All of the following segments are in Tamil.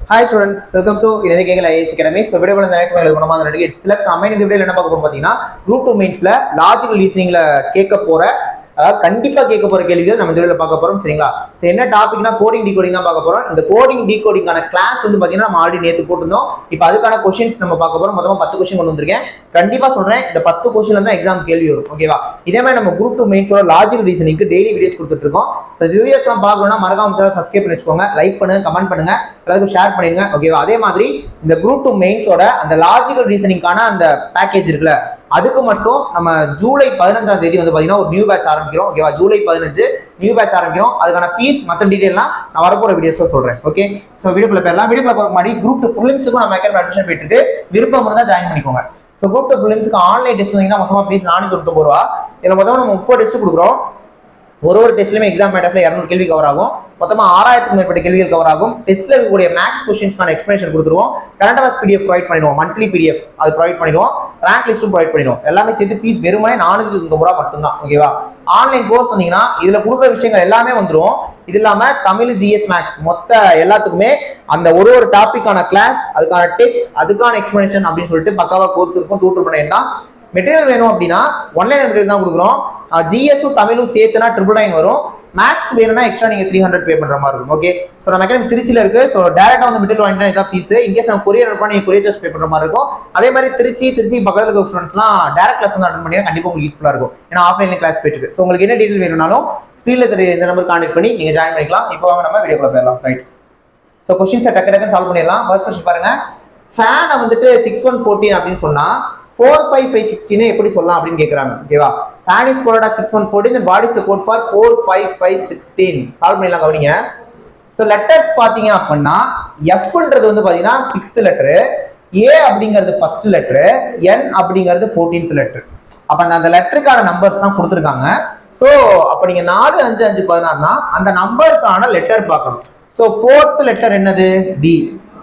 ஹாய் ஸ்டூடெண்ட்ஸ் வெல்கம் டு இணைய கேகல் ஐஎஸ் அகாடமி ஸோ விட நேரத்தில் எழுத பண்ணாமல் நடிகை சிலக்ஸ் அமைன் இந்த வீடியோவில் என்ன பார்க்க போறோம் பார்த்தீங்கன்னா குரூப் டூ மெயின்ஸில் லாஜிக்கல் ரீசனிங்கில் கேட்க போற அதாவது கண்டிப்பாக கேட்க போற கேள்விகள் நம்ம இந்த வீடியோவில் பார்க்க போறோம் சரிங்களா ஸோ என்ன டாபிக்னா கோடிங் டிகோடிங் தான் பார்க்க போறோம் இந்த கோடிங் டிகோடிங்கான கிளாஸ் வந்து பார்த்தீங்கன்னா நம்ம ஆல்ரெடி நேற்று போட்டிருந்தோம் இப்போ அதுக்கான கொஷின்ஸ் நம்ம பார்க்க போறோம் மொத்தமாக பத்து கொஸ்டின் கொண்டு வந்திருக்கேன் கண்டிப்பா சொல்றேன் இந்த பத்து கொஸ்டின்ல தான் எக்ஸாம் கேள்வி வரும் ஓகேவா இதே மாதிரி நம்ம குரூப் டூ மெயின்ஸோட லாஜிக்கல் ரீசனிங்க்கு டெய்லி வீடியோஸ் கொடுத்துட்டு இருக்கோம் ஸோ வீடியோஸ் எல்லாம் பார்க்கணும்னா மறக்காம சேனல் சப்ஸ்கிரைப் பண்ணி வச்சுக்கோங்க லைக் பண்ணுங்க கமெண்ட் பண்ணுங்க எல்லாருக்கும் ஷேர் பண்ணிருங்க ஓகேவா அதே மாதிரி இந்த குரூப் டூ மெயின்ஸோட அந்த லாஜிக்கல் ரீசனிங்கான அந்த பேக்கேஜ் இருக்குல்ல அதுக்கு மட்டும் நம்ம ஜூலை பதினஞ்சாம் தேதி வந்து பாத்தீங்கன்னா ஒரு நியூ பேட்ச் ஆரம்பிக்கிறோம் ஓகேவா ஜூலை பதினஞ்சு நியூ பேட்ச் ஆரம்பிக்கிறோம் அதுக்கான ஃபீஸ் மற்ற டீடைல்லாம் நான் வரப்போற வீடியோஸ் சொல்றேன் ஓகே ஸோ வீடியோக்குள்ள போயிடலாம் வீடியோக்குள்ள பார்க்க முன்னாடி குரூப் டூ ப்ரிலிம்ஸுக்கும் நம்ம அகாடமி அட்மிஷன் போயிட்டு இருக்கு விருப்பம் இருந்தால் ஜாயின் பண்ணிக்கோங்க ஸோ குரூப் டூ ப்ரிலிம்ஸ்க்கு ஆன்லைன் டெஸ்ட் வந்தீங்கன்னா மொத்தமாக ஃபீஸ் நானூற்றி தொண்ணூறு ரூபா இதில் மொத்தமாக நம்ம முப்பது டெஸ்ட் கொடுக்குறோம் ஒரு ஒரு டெஸ்ட்லையுமே எக்ஸாம் மேட்டர்ல இரநூறு கேள்வி கவர் ஆகும் மொத்தமா ஆறாயிரத்துக்கு மேற்பட்ட கேள்விகள் கவர் ஆகும் டெஸ்ட்ல இருக்கக்கூடிய மேக்ஸ் கொஸ்டின்ஸ்க்கான எக்ஸ்பிளேஷன் கொடுத்துருவோம் கரண்ட் அஃபேர்ஸ் பிடிஎஃப் ப்ரொவைட் பண்ணிடுவோம் மந்த்லி பிடிஎஃப் அது ப்ரொவைட் பண்ணிடுவோம் ரேங்க் லிஸ்ட்டும் ப்ரொவைட் பண்ணிடுவோம் எல்லாமே சேர்த்து ஃபீஸ் வெறுமனே நானூற்றி தொண்ணூறு ரூபா மட்டும்தான் ஓகேவா ஆன்லைன் கோர்ஸ் வந்தீங்கன்னா இதுல கொடுக்குற விஷயங்கள் எல்லாமே வந்துரும் இது இல்லாம தமிழ் ஜிஎஸ் மேக்ஸ் மொத்த எல்லாத்துக்குமே அந்த ஒரு ஒரு டாபிக்கான கிளாஸ் அதுக்கான டெஸ்ட் அதுக்கான எக்ஸ்பிளேஷன் அப்படின்னு சொல்லிட்டு பக்காவா கோர்ஸ் இருக்கும் டூட்டர் பண்ணியிருந்தா மெட்டீரியல் வேணும் அப்படின்னா ஒன்லைன் மெட்டீரியல் தான் கொடுக்குறோம் ஜிஎஸும் தமிழும் சேர்த்துனா ட்ரிபிள் நைன் வரும் மேக்ஸ் வேணும்னா எக்ஸ்ட்ரா நீங்க த்ரீ ஹண்ட்ரட் பே பண்ற மாதிரி இருக்கும் ஓகே ஸோ நம்ம அகாடமி திருச்சியில இருக்கு ஸோ டேரக்டா வந்து மெட்டீரியல் வாங்கிட்டா இதான் ஃபீஸ் இன்கேஸ் நம்ம கொரியர் அனுப்பா நீங்க கொரியர் சார்ஜ் பே பண்ற மாதிரி இருக்கும் அதே மாதிரி திருச்சி திருச்சி பக்கத்துல இருக்க ஸ்டூடெண்ட்ஸ்லாம் டேரக்ட் கிளாஸ் வந்து அட்டன் பண்ணி கண்டிப்பா உங்களுக்கு யூஸ்ஃபுல்லா இருக்கும் ஏன்னா ஆஃப்லைன்ல கிளாஸ் போயிட்டு இருக்கு ஸோ உங்களுக்கு என்ன டீடைல் வேணும்னாலும் ஸ்க்ரீன்ல தெரிய இந்த நம்பர் கான்டெக்ட் பண்ணி நீங்க ஜாயின் பண்ணிக்கலாம் இப்போ வாங்க நம்ம வீடியோக்குள்ள போயிடலாம் ரைட் ஸோ கொஸ்டின்ஸை டக்கு டக்குன்னு சால்வ் பண்ணிடலாம் ஃபர்ஸ்ட் கொஸ்டின் பாருங்க ஃபேனை வந்துட்டு சிக்ஸ் ஒன் ஃபோர்டீன் அப்படின்னு சொன்னா ஃபோர் ஃபைவ் ஃபைவ் சிக்ஸ்டீனே எப்படி சொல்லலாம் அப்படின்னு கேட்குறாங்க ஓகேவா fan is coded six one fourteen and body is code for four five five sixteen solve பண்ணிடலாம் கவனிங்க ஸோ லெட்டர்ஸ் பார்த்தீங்க அப்படின்னா எஃப்ன்றது வந்து பார்த்தீங்கன்னா சிக்ஸ்த் லெட்டரு ஏ அப்படிங்கிறது ஃபர்ஸ்ட் லெட்டரு என் அப்படிங்கிறது ஃபோர்டீன்த் லெட்டர் அப்போ அந்த அந்த லெட்டருக்கான நம்பர்ஸ் தான் கொடுத்துருக்காங்க ஸோ அப்போ நீங்கள் நாலு அஞ்சு அஞ்சு பதினாறுனா அந்த நம்பருக்கான லெட்டர் பார்க்கணும் ஸோ ஃபோர்த் லெட்டர் என்னது டி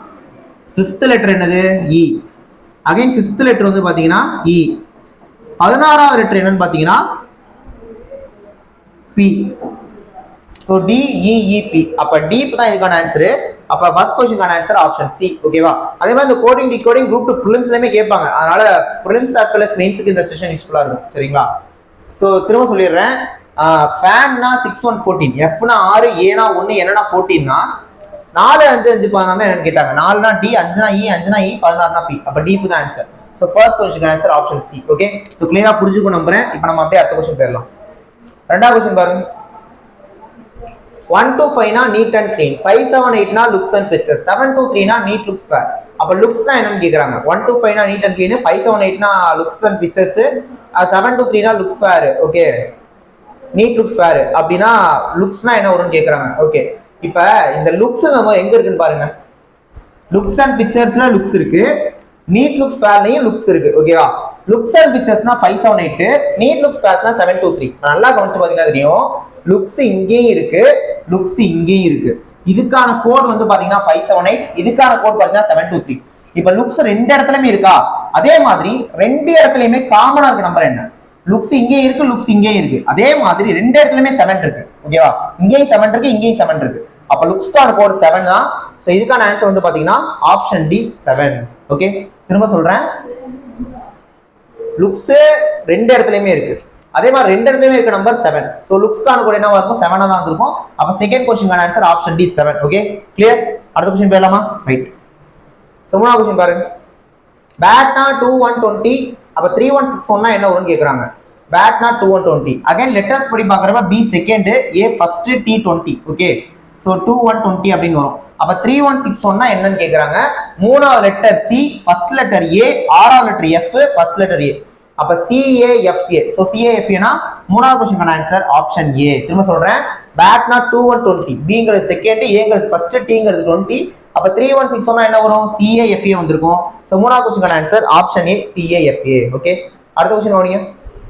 ஃபிஃப்த் லெட்டர் என்னது இ அகைன் ஃபிஃப்த் லெட்டர் வந்து பார்த்தீங்கன்னா இ பதினாறாவது லெட்டர் என்னன்னு பார்த்தீங்கன்னா பி ஸோ டிஇஇபி அப்போ டீப் தான் இதுக்கான ஆன்சரு அப்போ ஃபர்ஸ்ட் கொஸ்டினுக்கான ஆன்சர் ஆப்ஷன் சி ஓகேவா அதே மாதிரி இந்த கோடிங் டிகோடிங் குரூப் டூ ப்ரிலிம்ஸ்லையுமே கேட்பாங்க அதனால ப்ரிலிம்ஸ் as well as மெயின்ஸுக்கு இந்த செஷன் யூஸ்ஃபுல்லாக இருக்கும் சரிங்களா ஸோ திரும்ப சொல்லிடுறேன் ஃபேன்னா சிக்ஸ் ஒன் ஃபோர்டீன் எஃப்னா ஆறு ஏனா ஒன்று என்னன்னா ஃபோர்டீன்னா நாலு அஞ்சு அஞ்சு பதினாறு என்னன்னு கேட்டாங்க நாலுனா டி அஞ்சுனா இ அஞ்சுனா இ பதினாறுனா பி அப்போ டீப் தான் answer so first question answer option C okay so கிளியரா புரிஞ்சுக்கும் நம்புறேன் இப்போ நம்ம அப்படியே அடுத்த கொஸ்டின் போயிடலாம் ரெண்டாவது கொஸ்டின் பாருங்க ஒன் டூ ஃபைவ்னா neat and clean five seven எயிட்னா looks and picture seven two த்ரீனா நீட் லுக்ஸ் ஃபேர் அப்போ லுக்ஸ்னா என்னன்னு கேட்குறாங்க ஒன் டூ ஃபைவ்னா neat and clean five seven எயிட்னா looks and pictures seven two த்ரீனா looks fair okay neat looks fair அப்படின்னா லுக்ஸ்னா என்ன வரும்னு கேட்குறாங்க ஓகே இப்போ இந்த லுக்ஸ் நம்ம எங்க இருக்குன்னு பாருங்க லுக்ஸ் அண்ட் பிக்சர்ஸ்ல லுக்ஸ் இருக்கு நீட் லுக்ஸ் ஃபேர்லையும் லுக்ஸ் இருக்கு ஓகேவா லுக்ஸ் அண்ட் பிக்சர்ஸ்னா five seven eight neat looks ஃபேர்ஸ்னா செவன் டூ த்ரீ நல்லா கவனிச்சு பார்த்தீங்கன்னா தெரியும் லுக்ஸ் இங்கேயும் இருக்கு லுக்ஸ் இங்கேயும் இருக்கு இதுக்கான கோட் வந்து பாத்தீங்கன்னா ஃபைவ் செவன் எயிட் இதுக்கான கோட் பாத்தீங்கன்னா செவன் டூ த்ரீ இப்ப லுக்ஸ் ரெண்டு இடத்துலயுமே இருக்கா அதே மாதிரி ரெண்டு இடத்துலயுமே காமனா இருக்க நம்பர் என்ன லுக்ஸ் இங்கேயும் இருக்கு லுக்ஸ் இங்கேயும் இருக்கு அதே மாதிரி ரெண்டு இடத்துலயுமே செவன் இருக்கு ஓகேவா இங்கேயும் செவன் இருக்கு இங்கேயும் செவன் இருக்கு அப்ப லுக்ஸ்க்கான கோட் செவன் தான் ஸோ இதுக்கான ஆன்சர் வந்து பாத்தீங்கன்னா ஆப்ஷன் டி செவன் ஓகே திரும்ப சொல்றேன் லுக்ஸ் ரெண்டு இடத்துலயுமே இருக்கு அதே மாதிரி ரெண்டு இடத்துலயுமே இருக்க நம்பர் செவன் ஸோ லுக்ஸ்க்கான கூட என்னவா இருக்கும் செவனா தான் இருக்கும் அப்ப second question answer option D seven okay clear அடுத்த கொஸ்டின் போயிடலாமா ரைட் ஸோ மூணாவது கொஸ்டின் பாருங்க பேட்னா டூ ஒன் டுவெண்ட்டி அப்ப த்ரீ ஒன் சிக்ஸ் ஒன்னா என்ன வரும்னு கேக்குறாங்க பேட்னா two one twenty again letters படி பாக்குறப்ப B second A first D twenty okay so two one twenty அப்படின்னு வரும் அப்ப த்ரீ ஒன் சிக்ஸ் ஒன்னா என்னன்னு கேக்குறாங்க மூணாவது letter C first letter A ஆறாவது letter F first letter A அப்ப சிஏஎஃப்ஏ ஸோ சிஏஎஃப்ஏனா மூணாவது கொஸ்டின் ஆன்சர் ஆப்ஷன் ஏ திரும்ப சொல்றேன் பேட்னா டூ ஒன் டுவெண்ட்டி பிங்கிறது செகண்ட் ஏங்கிறது ஃபர்ஸ்ட் டிங்கிறது டுவெண்ட்டி அப்ப த்ரீ ஒன் சிக்ஸ் ஒன்னா என்ன வரும் சிஏஎஃப்ஏ வந்திருக்கும் ஸோ மூணாவது question answer option A CAFA okay அடுத்த கொஸ்டின் கவனிங்க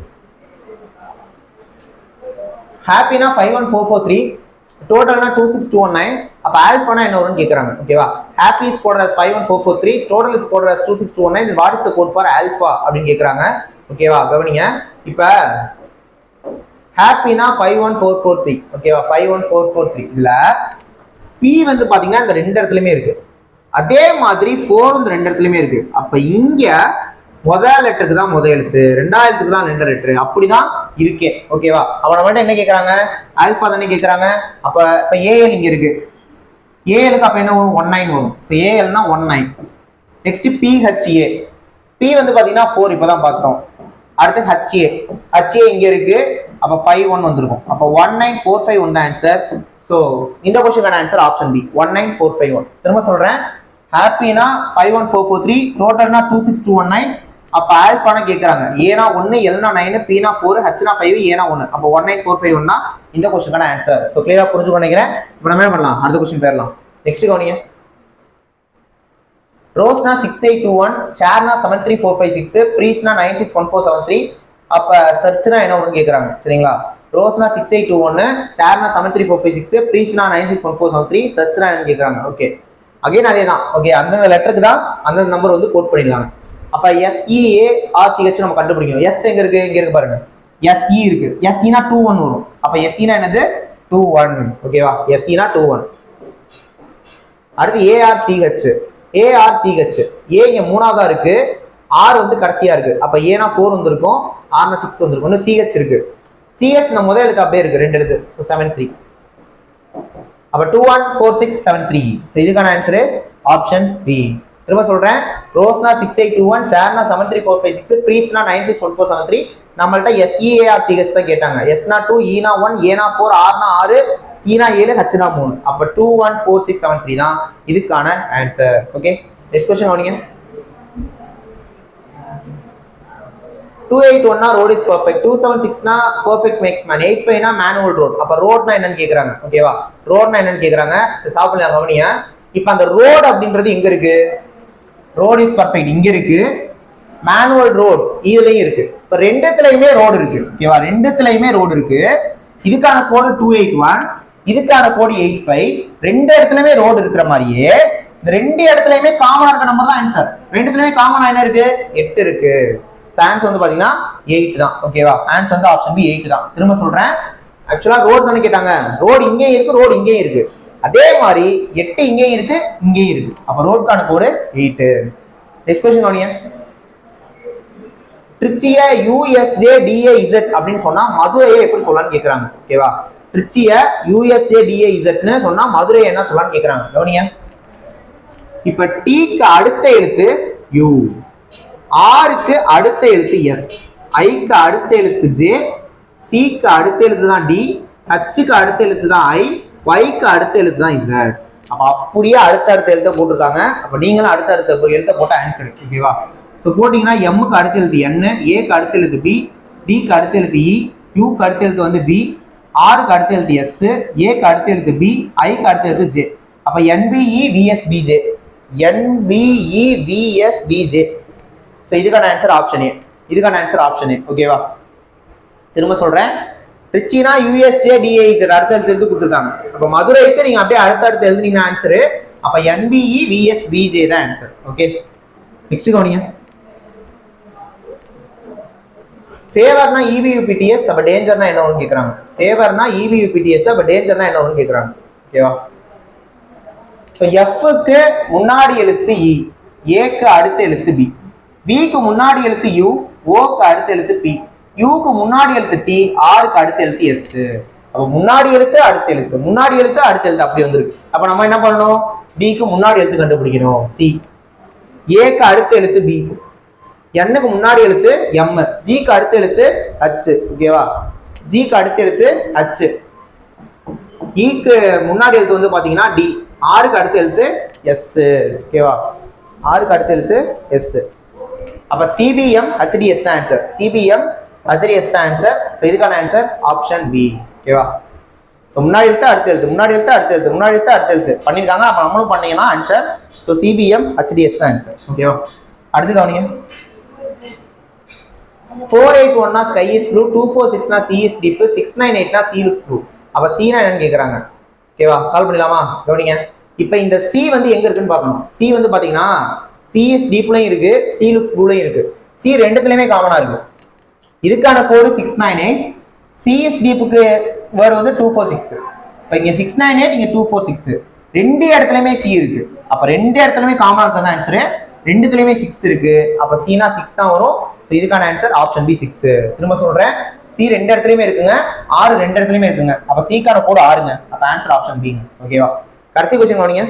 ஹாப்பினா five one four four three டோட்டல்னா two six two one nine அப்போ ஆல்ஃபானா என்ன வரும்னு கேட்குறாங்க ஓகேவா happy is code as five one four four three total is code as two six two one nine what is code for alpha அப்படின்னு கேட்குறாங்க ஓகேவா கவனிங்க இப்போ ஹாப்பினா five one four four three ஓகேவா five one four four three இதில் பி வந்து பார்த்தீங்கன்னா இந்த ரெண்டு இடத்துலையுமே இருக்கு அதே மாதிரி ஃபோர் இந்த ரெண்டு இடத்துலயுமே இருக்கு அப்ப இங்க முதல் லெட்டருக்கு தான் முதல் எழுத்து ரெண்டாயிரத்துக்கு தான் ரெண்டு லெட்டர் அப்படிதான் இருக்கே ஓகேவா அப்ப நம்மகிட்ட என்ன கேக்குறாங்க ஆல்பா தானே கேக்குறாங்க அப்ப இப்ப ஏஎல் இங்க இருக்கு ஏஎலுக்கு அப்ப என்ன வரும் ஒன் நைன் வரும் ஸோ ஏஎல்னா one nine next PHA P வந்து பாத்தீங்கன்னா ஃபோர் இப்பதான் பார்த்தோம் அடுத்து ஹச்ஏ ஹச்ஏ இங்க இருக்கு அப்ப ஃபைவ் ஒன் வந்திருக்கும் அப்ப one nine four five one தான் ஆன்சர் ஸோ இந்த கொஸ்டினுக்கான answer option B one nine four five one திரும்ப சொல்றேன் ஹாப்பினா five one four four three டோட்டல்னா two six two one nine அப்ப ஆல்ஃபானா கேட்கறாங்க ஏனா ஒன்னு எல்னா நைன் பீனா ஃபோர் ஹச்னா ஃபைவ் ஏனா ஒன்னு அப்போ one nine four five one தான் இந்த கொஸ்டினுக்கான ஆன்சர் ஸோ கிளியரா புரிஞ்சு நினைக்கிறேன் இப்போ நம்ம என்ன பண்ணலாம் அடுத்த கொஸ்டின் போயிடலாம் நெக்ஸ்ட் கவனிங்க ரோஸ்னா சிக்ஸ் எயிட் டூ ஒன் சேர்னா seven three four five six ப்ரீஸ்னா nine six one four seven three அப்போ சர்ச்னா என்ன வரும்னு கேட்குறாங்க சரிங்களா ரோஸ்னா சிக்ஸ் எயிட் டூ ஒன்று சேர்னா seven three four five six ப்ரீச்னா nine six one four seven three சர்ச்னா என்னன்னு கேட்குறாங்க ஓகே அகைன் அதே தான் ஓகே அந்தந்த லெட்டருக்கு தான் அந்தந்த நம்பர் வந்து கோட் பண்ணிருக்காங்க அப்போ எஸ்இஏ ஆர்சிஹெச் நம்ம கண்டுபிடிக்கணும் எஸ் எங்க இருக்கு இங்க இருக்கு பாருங்க எஸ்இ இருக்கு எஸ்இனா டூ ஒன் வரும் அப்போ எஸ்இனா என்னது டூ ஒன் ஓகேவா எஸ்இனா டூ ஒன் அடுத்து ஏஆர்சிஹெச் ஏஆர்சிஹெச் ஏ இங்க மூணாவதா இருக்கு ஆர் வந்து கடைசியா இருக்கு அப்ப ஏனா ஃபோர் வந்திருக்கும் ஆர்னா சிக்ஸ் வந்திருக்கும் இன்னும் சிஹெச் இருக்கு சிஹெச் நம்ம முதல் எழுத்து அப்படியே இருக்கு ரெண்டு எழுத்து ஸோ செவன் த்ரீ அப்ப two one four six seven three so இதுக்கான ஆன்சரு ஆப்ஷன் பி திரும்ப சொல்றேன் ரோஸ்னா சிக்ஸ் எயிட் டூ ஒன் சேர்னா seven three four five six ப்ரீச்னா nine six one four seven three நம்மள்ட்ட எஸ்இஏஆர் சிஹெச் தான் கேட்டாங்க எஸ்னா டூ ஈனா ஒன் ஏனா ஃபோர் ஆர்னா ஆறு சீனா ஏழு ஹச்னா மூணு அப்ப two one four six seven three தான் இதுக்கான ஆன்சர் ஓகே நெக்ஸ்ட் கொஸ்டின் கவனிங்க டூ எயிட் ஒன்னா road is perfect two seven சிக்ஸ்னா பர்ஃபெக்ட் மேக்ஸ் மேன் எயிட் ஃபைவ்னா மேனுவல் ரோட் அப்ப ரோட்னா என்னன்னு கேக்குறாங்க ஓகேவா ரோட்னா என்னன்னு கேக்குறாங்க சாப்பிடலாம் கவனிங்க இப்ப அந்த ரோடு அப்படின்றது எங்க இருக்கு ரோட் இஸ் பர்ஃபெக்ட் இங்க இருக்கு மேனுவல் ரோட் இதுலயும் இருக்கு இப்ப ரெண்டுத்துலயுமே ரோடு இருக்கு ஓகேவா ரெண்டுத்துலயுமே ரோடு இருக்கு இதுக்கான கோடு டூ எயிட் ஒன் இதுக்கான கோடு எயிட் ஃபைவ் ரெண்டு இடத்துலயுமே ரோடு இருக்கிற மாதிரியே இந்த ரெண்டு இடத்துலயுமே காமனா இருக்க நம்பர் தான் ஆன்சர் ரெண்டுத்துலயுமே காமனா என்ன இருக்கு எட்டு இருக்கு ஆன்சர் வந்து பாத்தீங்கன்னா எயிட் தான் ஓகேவா ஆன்சர் வந்து ஆப்ஷன் பி எயிட் தான் திரும்ப சொல்றேன் ஆக்சுவலா ரோடு தானே கேட்டாங்க ரோடு இங்கேயும் இருக்கு ரோடு இங்கேயும் இருக்கு அதே மாதிரி எட்டு இங்கேயும் இருக்கு இங்கேயும் இருக்கு அப்ப ரோடுக்கான கோடு எயிட் நெக்ஸ்ட் கொஸ்டின் கவனிங்க ட்ரிச்சிய யூஎஸ்ஜே டிஏஇசட் அப்படின்னு சொன்னா மதுரையை எப்படி சொல்லலாம்னு கேக்குறாங்க ஓகேவா ட்ரிச்சிய யூஎஸ்ஜே டிஏஇசட்னு சொன்னா மதுரையை என்ன சொல்லலாம்னு கேக்குறாங்க கவனிங்க இப்ப டீக்கு அடுத்த எழுத்து யூ ஆருக்கு அடுத்த எழுத்து எஸ் ஐக்கு அடுத்த எழுத்து ஜே சிக்கு அடுத்த எழுத்து தான் டி ஹச்சுக்கு அடுத்த எழுத்து தான் ஐ ஒய்க்கு அடுத்த எழுத்து தான் இசட் அப்ப அப்படியே அடுத்த அடுத்த எழுத்த போட்டிருக்காங்க அப்ப நீங்களும் அடுத்த அடுத்த எழுத்த போட்ட ஆன்சர் ஓகேவா ஸோ போட்டிங்கன்னா எம்முக்கு அடுத்த எழுத்து என் ஏக்கு அடுத்த எழுத்து பி டிக்கு அடுத்த எழுத்து இ யூக்கு அடுத்த எழுத்து வந்து பி ஆருக்கு அடுத்த எழுத்து எஸ் ஏக்கு அடுத்த எழுத்து பி ஐக்கு அடுத்த எழுத்து ஜே அப்ப NBE VS PJ NBE VS PJ so இதுக்கான ஆன்சர் ஆப்ஷன் ஏ இதுக்கான ஆன்சர் ஆப்ஷன் ஏ ஓகேவா திரும்ப சொல்றேன் ரிச்சினா யூஎஸ்ஜே டிஐசர் அடுத்த எழுத்து எழுத்து கொடுத்துருக்காங்க அப்போ மதுரைக்கு நீங்க அப்படியே அடுத்த அடுத்து எழுதுனீங்கன்னா ஆன்சரு அப்ப என்பிஇ விஎஸ் பிஜே தான் ஆன்சர் ஓகே நெக்ஸ்ட் கவனிங்க ஃபேவர்னா இவியூபிடிஎஸ் அப்ப டேஞ்சர்னா என்ன வரும்னு கேக்குறாங்க ஃபேவர்னா இவியூபிடிஎஸ் அப்ப டேஞ்சர்னா என்ன வரும்னு கேக்குறாங்க ஓகேவா ஸோ எஃப்க்கு முன்னாடி எழுத்து இ ஏக்கு அடுத்த எழுத்து பி பிக்கு முன்னாடி எழுத்து யூ ஓக்கு அடுத்த எழுத்து பி யூக்கு முன்னாடி எழுத்து டி ஆருக்கு அடுத்த எழுத்து எஸ் அப்ப முன்னாடி எழுத்து அடுத்த எழுத்து முன்னாடி எழுத்து அடுத்த எழுத்து அப்படி வந்திருக்கு அப்ப நம்ம என்ன பண்ணணும் டிக்கு முன்னாடி எழுத்து கண்டுபிடிக்கணும் சி ஏக்கு அடுத்த எழுத்து பி என்னுக்கு முன்னாடி எழுத்து எம் ஜிக்கு அடுத்த எழுத்து ஹச் ஓகேவா ஜிக்கு அடுத்த எழுத்து ஹச் ஈக்கு முன்னாடி எழுத்து வந்து பாத்தீங்கன்னா டி ஆறுக்கு அடுத்த எழுத்து எஸ் ஓகேவா ஆறுக்கு அடுத்த எழுத்து எஸ் அப்ப சிபிஎம் ஹெச்டிஎஸ் தான் ஆன்சர் சிபிஎம் ஹெச்டிஎஸ் தான் ஆன்சர் ஸோ இதுக்கான ஆன்சர் ஆப்ஷன் பி ஓகேவா ஸோ முன்னாடி எழுத்து அடுத்த எழுத்து முன்னாடி எழுத்து அடுத்த எழுத்து முன்னாடி எழுத்து அடுத்த எழுத்து பண்ணியிருக்காங்க அப்போ நம்மளும் பண்ணீங்கன்னா ஆன்சர் ஸோ சிபிஎம் ஹெச்டிஎஸ் தான் ஆன்சர் ஓகேவா அடுத்து கவனிங்க ஃபோர் எயிட் ஒன்னா sky is blue two four சிக்ஸ்னா sea is deep six nine எயிட்னா சி லுக்ஸ் ப்ளூ அப்போ சீனா என்னன்னு கேட்குறாங்க ஓகேவா சால்வ் பண்ணிடலாமா கவனிங்க இப்போ இந்த சி வந்து எங்க இருக்குன்னு பார்க்கணும் சி வந்து பாத்தீங்கன்னா சி இஸ் டீப்லையும் இருக்கு சி லுக்ஸ் ப்ளூலையும் இருக்கு சி ரெண்டுத்துலயுமே காமனா இருக்கு இதுக்கான code six nine eight CS டீப்புக்கு வேர்டு வந்து டூ ஃபோர் சிக்ஸ் இப்போ இங்கே சிக்ஸ் நைன் எயிட் இங்கே டூ ஃபோர் சிக்ஸ் ரெண்டு இடத்துலயுமே சி இருக்கு அப்ப ரெண்டு இடத்துலயுமே காமனா இருக்கிறது ஆன்சர் ரெண்டுத்துலயுமே சிக்ஸ் இருக்கு அப்ப சீனா சிக்ஸ் தான் வரும் ஸோ இதுக்கான ஆன்சர் ஆப்ஷன் பி சிக்ஸ் திரும்ப சொல்றேன் சி ரெண்டு இடத்துலயுமே இருக்குங்க ஆறு ரெண்டு இடத்துலயுமே இருக்குங்க அப்ப சிக்கான கோடு ஆறுங்க அப்ப ஆன்சர் ஆப்ஷன் பிங்க ஓகேவா கடைசி கொஸ்டின் கவனிங்க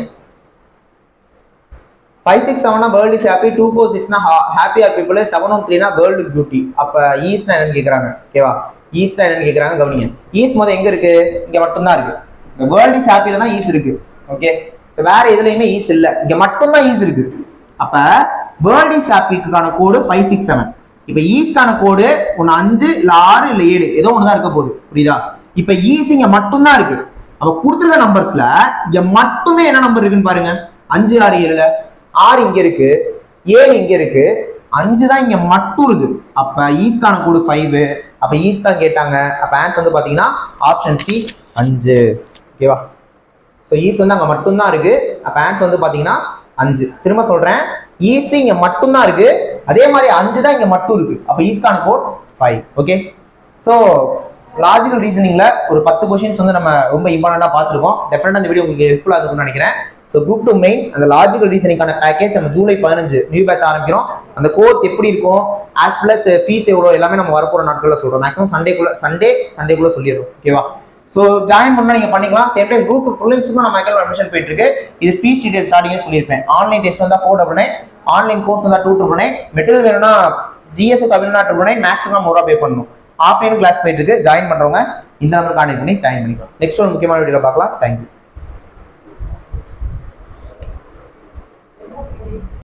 ஃபைவ் சிக்ஸ் செவனா world is happy two four சிக்ஸ்னா happy are people seven one த்ரீனா வேர்ல்டு பியூட்டி அப்ப ஈஸ்ட்னா என்னன்னு கேக்குறாங்க ஓகேவா ஈஸ்ட்னா என்னன்னு கேக்குறாங்க கவனிங்க ஈஸ்ட் மொதல் எங்க இருக்கு இங்க மட்டும்தான் இருக்கு இந்த வேர்ல்டு இஸ் ஹாப்பில தான் ஈஸ் இருக்கு ஓகே ஸோ வேற எதுலையுமே ஈஸ் இல்ல இங்க மட்டும்தான் ஈஸ் இருக்கு அப்ப வேர்ல்டு இஸ் ஹாப்பிக்கான கோடு ஃபைவ் சிக்ஸ் செவன் இப்ப ஈஸ்டான கோடு ஒன்னு அஞ்சு இல்ல ஆறு இல்ல ஏழு ஏதோ ஒண்ணுதான் இருக்க போகுது புரியுதா இப்ப ஈஸ் இங்க மட்டும்தான் இருக்கு அப்ப கொடுத்துருக்க நம்பர்ஸ்ல இங்க மட்டுமே என்ன நம்பர் இருக்குன்னு பாருங்க அஞ்சு ஆறு ஏழுல ஆறு இங்க இருக்கு ஏழு இங்க இருக்கு அஞ்சு தான் இங்க மட்டும் இருக்கு அப்ப ஈஸ்டான கோடு ஃபைவ் அப்ப ஈஸ் தான் கேட்டாங்க அப்ப ஆன்சர் வந்து பாத்தீங்கன்னா ஆப்ஷன் சி அஞ்சு ஓகேவா ஸோ ஈஸ் வந்து அங்க மட்டும்தான் இருக்கு அப்ப ஆன்சர் வந்து பாத்தீங்கன்னா அஞ்சு திரும்ப சொல்றேன் ஈஸ் இங்க மட்டும்தான் இருக்கு அதே மாதிரி அஞ்சு தான் இங்க மட்டும் இருக்கு அப்ப ஈஸ்கான code five okay so logical ரீசனிங்ல ஒரு பத்து கொஸ்டின்ஸ் வந்து நம்ம ரொம்ப இம்பார்ட்டண்டா பார்த்துருக்கோம் டெஃபினட்டா இந்த வீடியோ உங்களுக்கு ஹெல்ப்ஃபுல்லா இருக்கும்னு நினைக்கிறேன் ஸோ குரூப் டூ மெயின்ஸ் அந்த லாஜிக்கல் ரீசனிங்கான பேக்கேஜ் நம்ம ஜூலை பதினஞ்சு நியூ பேட்ச் ஆரம்பிக்கிறோம் அந்த கோர்ஸ் எப்படி இருக்கும் ஆஸ் பிளஸ் ஃபீஸ் எவ்வளோ எல்லாமே நம்ம வரப்போற நாட்களில் சொல்றோம் மேக்ஸிமம் சண்டேக்குள்ள சண்டே சண்டேக்குள்ள சொல்லிடுறோம் ஓகேவா ஸோ ஜாயின் பண்ணா நீங்க பண்ணிக்கலாம் சேம் டைம் குரூப் ப்ரிலிம்ஸுக்கும் நம்ம அக்கௌண்ட் அட்மிஷன் போயிட்டு இருக்கு இது ஃபீஸ் டீடைல் ஸ்டார்டிங்கே சொல்லியிருப்பேன் ஆன்லைன் டெஸ்ட் வந்தா four double nine online course வந்தா டூ ட்ரிபிள் நைன் மெட்டீரியல் வேணும்னா GS Tamil Nadu triple nine maximum ஒரு ரூபா பே பண்ணணும் ஆஃப்லைன் கிளாஸ் போயிட்டு இருக்கு ஜாயின் பண்றவங்க இந்த நம்பர் கான்டெக்ட் பண்ணி ஜாயின் பண்ணிக்கலாம் நெக்ஸ்ட் ஒரு முக்கியமான வீடியோல பார்க்கலாம் தேங்க்யூ